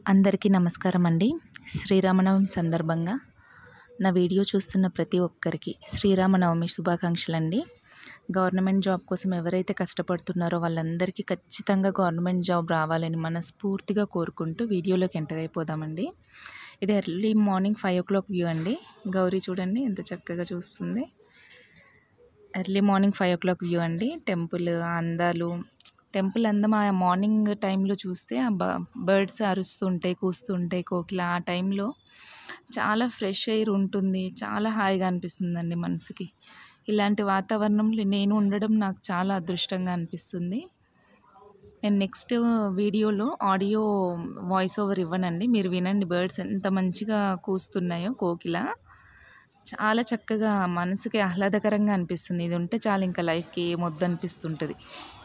అందరికీ నమస్కారం అండి శ్రీరామనవమి సందర్భంగా నా వీడియో చూస్తున్న ప్రతి ఒక్కరికి శ్రీరామనవమి శుభాకాంక్షలు అండి గవర్నమెంట్ జాబ్ కోసం ఎవరైతే కష్టపడుతున్నారో వాళ్ళందరికీ ఖచ్చితంగా గవర్నమెంట్ జాబ్ రావాలని మనస్ఫూర్తిగా కోరుకుంటూ వీడియోలోకి ఎంటర్ అయిపోదామండి ఇది early morning five o'clock view అండి గౌరీ చూడండి ఎంత చక్కగా చూస్తుంది early morning five o'clock view అండి టెంపుల్ అందాలు టెంపుల్ అందం ఆ మార్నింగ్ టైంలో చూస్తే ఆ బర్డ్స్ అరుస్తుంటాయి కూస్తుంటాయి కోకిల ఆ టైంలో చాలా ఫ్రెష్ ఎయిర్ ఉంటుంది చాలా హాయిగా అనిపిస్తుందండి మనసుకి ఇలాంటి వాతావరణంలో నేను ఉండడం నాకు చాలా అదృష్టంగా అనిపిస్తుంది నేను నెక్స్ట్ వీడియోలో ఆడియో వాయిస్ ఓవర్ ఇవ్వనండి మీరు వినండి బర్డ్స్ ఎంత మంచిగా కూస్తున్నాయో కోకిల చాలా చక్కగా మనసుకి ఆహ్లాదకరంగా అనిపిస్తుంది ఇది ఉంటే చాలా ఇంకా లైఫ్కి ఏమొద్దు అనిపిస్తుంటుంది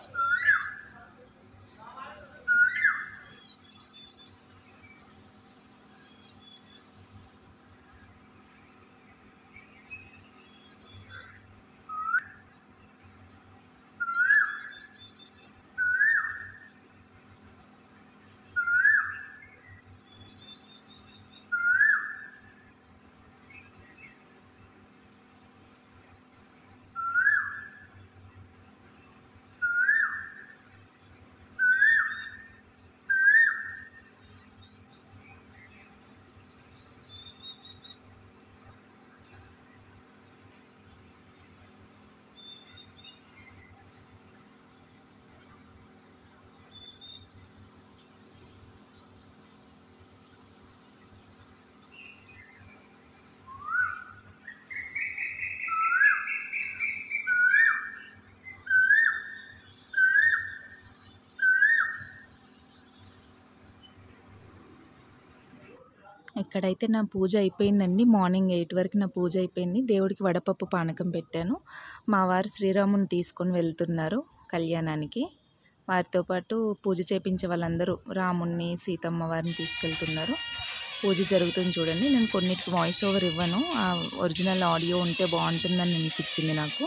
ఇక్కడైతే నా పూజ అయిపోయిందండి మార్నింగ్ ఎయిట్ వరకు నా పూజ అయిపోయింది దేవుడికి వడపప్పు పానకం పెట్టాను మా వారు శ్రీరాముని తీసుకొని వెళ్తున్నారు కళ్యాణానికి వారితో పాటు పూజ చేపించే వాళ్ళందరూ రాముణ్ణి సీతమ్మ వారిని తీసుకెళ్తున్నారు పూజ జరుగుతుంది చూడండి నేను కొన్నిటికి వాయిస్ ఓవర్ ఇవ్వను ఆ ఒరిజినల్ ఆడియో ఉంటే బాగుంటుందని అనిపించింది నాకు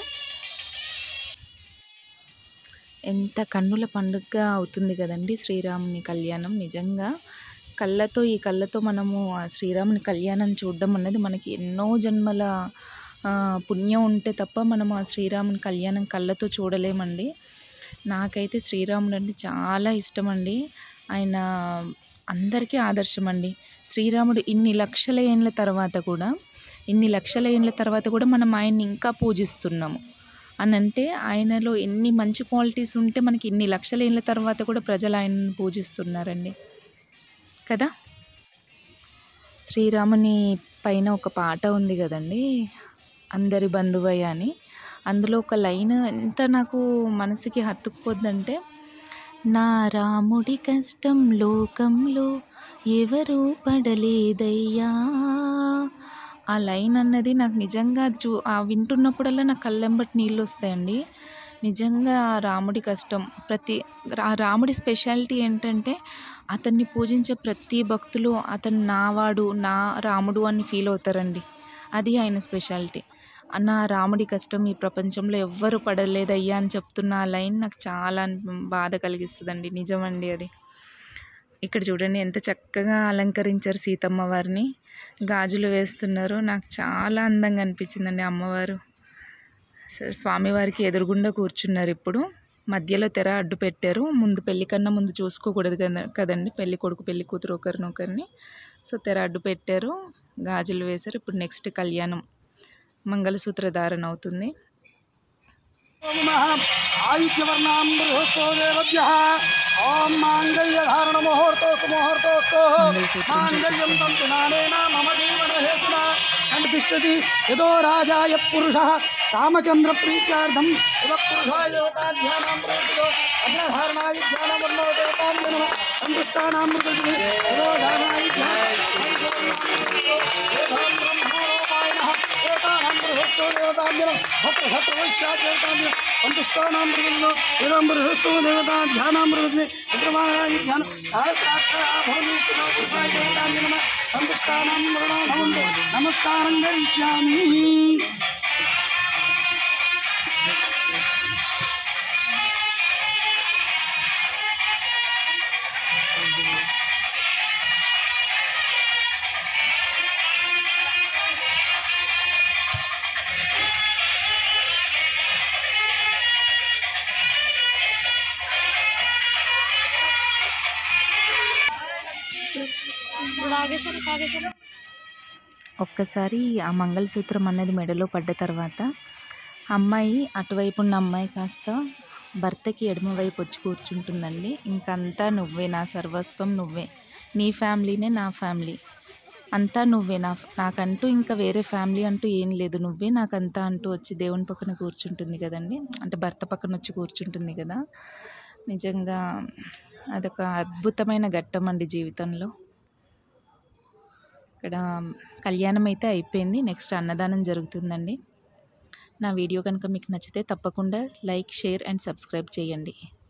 ఎంత కన్నుల పండుగ అవుతుంది కదండి శ్రీరాముని కళ్యాణం నిజంగా కళ్ళతో ఈ కళ్ళతో మనము ఆ శ్రీరాముని కళ్యాణం చూడడం అన్నది మనకి ఎన్నో జన్మల పుణ్యం ఉంటే తప్ప మనం ఆ శ్రీరాముని కళ్యాణం కళ్ళతో చూడలేమండి నాకైతే శ్రీరాముడు అంటే చాలా ఇష్టం అండి ఆయన అందరికీ ఆదర్శం అండి శ్రీరాముడు ఇన్ని లక్షల ఏండ్ల తర్వాత కూడా ఇన్ని లక్షల ఏండ్ల తర్వాత కూడా మనం ఆయన్ని ఇంకా పూజిస్తున్నాము అని అంటే ఆయనలో ఎన్ని మంచి క్వాలిటీస్ ఉంటే మనకి ఇన్ని లక్షల ఏళ్ళ తర్వాత కూడా ప్రజలు ఆయనను పూజిస్తున్నారండి కదా శ్రీరాముని పైన ఒక పాట ఉంది కదండి అందరి బంధువయ్య అని అందులో ఒక లైన్ ఎంత నాకు మనసుకి హత్తుకుపోద్దంటే నా రాముడి కష్టం లోకంలో ఎవరు పడలేదయ్యా ఆ లైన్ అన్నది నాకు నిజంగా అది చూ ఆ వింటున్నప్పుడల్లా నాకు కళ్ళెంబటి నీళ్ళు వస్తాయండి నిజంగా రాముడి కష్టం ప్రతి రాముడి స్పెషాలిటీ ఏంటంటే అతన్ని పూజించే ప్రతి భక్తులు అతను నావాడు నా రాముడు అని ఫీల్ అవుతారండి అది ఆయన స్పెషాలిటీ నా రాముడి కష్టం ఈ ప్రపంచంలో ఎవ్వరు పడలేదయ్యా అని చెప్తున్న ఆ లైన్ నాకు చాలా బాధ కలిగిస్తుందండి నిజమండి అది ఇక్కడ చూడండి ఎంత చక్కగా అలంకరించారు సీతమ్మ వారిని గాజులు వేస్తున్నారు నాకు చాలా అందంగా అనిపించిందండి అమ్మవారు స్వామివారికి ఎదురుగుండా కూర్చున్నారు ఇప్పుడు మధ్యలో తెర అడ్డు పెట్టారు ముందు పెళ్లి కన్నా ముందు చూసుకోకూడదు కదా కదండి పెళ్లి కొడుకు పెళ్లి కూతురు ఒకరినొకరిని సో తెర అడ్డు పెట్టారు గాజులు వేశారు ఇప్పుడు నెక్స్ట్ కళ్యాణం మంగళసూత్ర ధారణ అవుతుంది ఆదిత్యవర్ణాం బృహస్తో దేవభ్య ఓం మాంగళ్యధారణ ముహూర్తోస్తు ముహూర్తోస్తు మంగళసూత్రం మాంగళ్యం తంతు నానేన మమ జీవన హేతున తిష్టతి యదో రాజాయ పురుష రామచంద్ర ప్రీత్యార్థం ఇవ పురుషాయ దేవతాధ్యానం ప్రయత్తో అగ్నధారణాయ ధ్యానవర్ణో దేవతాం జనమ సంతుష్టానాం మృగజి యదో ధారణాయ దేవతాంజనం ఛత్ర ఛత్ర వైశ్యాదేవతాంజనం సంతుష్టానాం మృగజులు ఏవం బృహస్తో దేవతా ధ్యానాం మృగజులు చంద్రమాయ ధ్యానం సహస్రాక్షరాభవనీయ దేవతాంజనం సంతుష్టానాం మృణో భవంతు నమస్కారం కరిష్యామి లాగేశారు లాగేశారు ఒక్కసారి ఆ మంగళసూత్రం అన్నది మెడలో పడ్డ తర్వాత అమ్మాయి అటువైపు ఉన్న అమ్మాయి కాస్త భర్తకి ఎడమ వైపు వచ్చి కూర్చుంటుందండి ఇంకంతా నువ్వే నా సర్వస్వం నువ్వే నీ ఫ్యామిలీనే నా ఫ్యామిలీ అంతా నువ్వే నా నాకంటూ ఇంకా వేరే ఫ్యామిలీ అంటూ ఏం లేదు నువ్వే నాకంతా అంటూ వచ్చి దేవుని పక్కన కూర్చుంటుంది కదండి అంటే భర్త పక్కన వచ్చి కూర్చుంటుంది కదా నిజంగా అదొక అద్భుతమైన ఘట్టం అండి జీవితంలో ఇక్కడ కళ్యాణం అయితే అయిపోయింది నెక్స్ట్ అన్నదానం జరుగుతుందండి నా వీడియో కనుక మీకు నచ్చితే తప్పకుండా లైక్ షేర్ అండ్ సబ్స్క్రైబ్ చేయండి